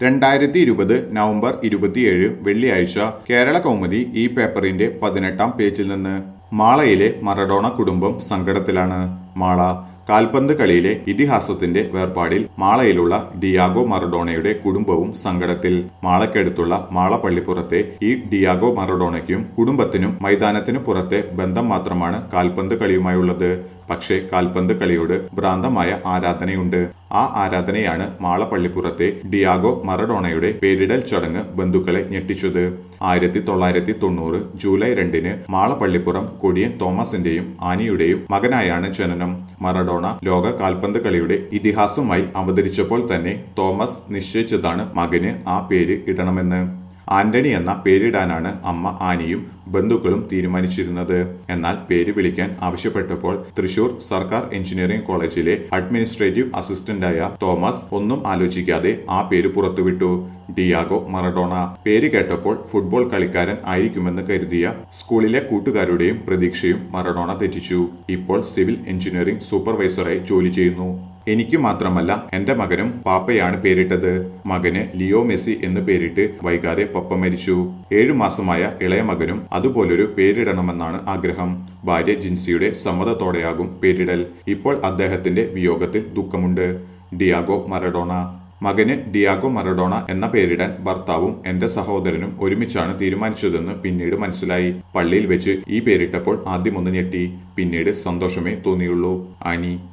രണ്ടായിരത്തി ഇരുപത് നവംബർ ഇരുപത്തിയേഴ് വെള്ളിയാഴ്ച കേരള കൗമുദി ഈ പേപ്പറിന്റെ പതിനെട്ടാം പേജിൽ നിന്ന് മാളയിലെ മറഡോണ കുടുംബം സങ്കടത്തിലാണ് മാള കാൽപന്ത് കളിയിലെ ഇതിഹാസത്തിന്റെ വേർപാടിൽ മാളയിലുള്ള ഡിയാഗോ മറഡോണയുടെ കുടുംബവും സങ്കടത്തിൽ മാളയ്ക്കടുത്തുള്ള മാള പള്ളിപ്പുറത്തെ ഈ ഡിയാഗോ മറഡോണയ്ക്കും കുടുംബത്തിനും മൈതാനത്തിനു പുറത്തെ ബന്ധം മാത്രമാണ് കാൽപന്ത് കളിയുമായുള്ളത് പക്ഷേ കാൽപന്ത് കളിയോട് ഭ്രാന്തമായ ആരാധനയുണ്ട് ആ ആരാധനയാണ് മാള പള്ളിപ്പുറത്തെ ഡിയാഗോ മറഡോണയുടെ പേരിടൽ ചടങ്ങ് ബന്ധുക്കളെ ഞെട്ടിച്ചത് ആയിരത്തി തൊള്ളായിരത്തി തൊണ്ണൂറ് ജൂലൈ രണ്ടിന് മാള പള്ളിപ്പുറം കൊടിയൻ തോമസിന്റെയും ആനിയുടെയും മകനായാണ് ജനനം മറഡോണ ലോക കാൽപന്ത് കളിയുടെ ഇതിഹാസമായി അവതരിച്ചപ്പോൾ തന്നെ തോമസ് നിശ്ചയിച്ചതാണ് മകന് ആ പേര് ഇടണമെന്ന് ആന്റണി എന്ന പേരിടാനാണ് അമ്മ ആനിയും ബന്ധുക്കളും തീരുമാനിച്ചിരുന്നത് എന്നാൽ പേര് വിളിക്കാൻ ആവശ്യപ്പെട്ടപ്പോൾ തൃശൂർ സർക്കാർ എഞ്ചിനീയറിംഗ് കോളേജിലെ അഡ്മിനിസ്ട്രേറ്റീവ് അസിസ്റ്റന്റായ തോമസ് ഒന്നും ആലോചിക്കാതെ ആ പേര് പുറത്തുവിട്ടു ഡിയാഗോ മറഡോണ പേര് കേട്ടപ്പോൾ ഫുട്ബോൾ കളിക്കാരൻ ആയിരിക്കുമെന്ന് കരുതിയ സ്കൂളിലെ കൂട്ടുകാരുടെയും പ്രതീക്ഷയും മറഡോണ തെറ്റിച്ചു ഇപ്പോൾ സിവിൽ എഞ്ചിനീയറിംഗ് സൂപ്പർവൈസറായി ജോലി ചെയ്യുന്നു എനിക്ക് മാത്രമല്ല എന്റെ മകനും പാപ്പയാണ് പേരിട്ടത് മകന് ലിയോ മെസ്സി എന്ന് പേരിട്ട് വൈകാതെ പപ്പ മരിച്ചു ഏഴു മാസമായ ഇളയ മകനും അതുപോലൊരു പേരിടണമെന്നാണ് ആഗ്രഹം ഭാര്യ ജിൻസിയുടെ സമ്മതത്തോടെയാകും പേരിടൽ ഇപ്പോൾ അദ്ദേഹത്തിന്റെ വിയോഗത്തിൽ ദുഃഖമുണ്ട് ഡിയാഗോ മറഡോണ മകന് ഡിയാഗോ മറഡോണ എന്ന പേരിടാൻ ഭർത്താവും എന്റെ സഹോദരനും ഒരുമിച്ചാണ് തീരുമാനിച്ചതെന്ന് പിന്നീട് മനസ്സിലായി പള്ളിയിൽ വെച്ച് ഈ പേരിട്ടപ്പോൾ ആദ്യം ഒന്ന് ഞെട്ടി പിന്നീട് സന്തോഷമേ തോന്നിയുള്ളൂ ആനി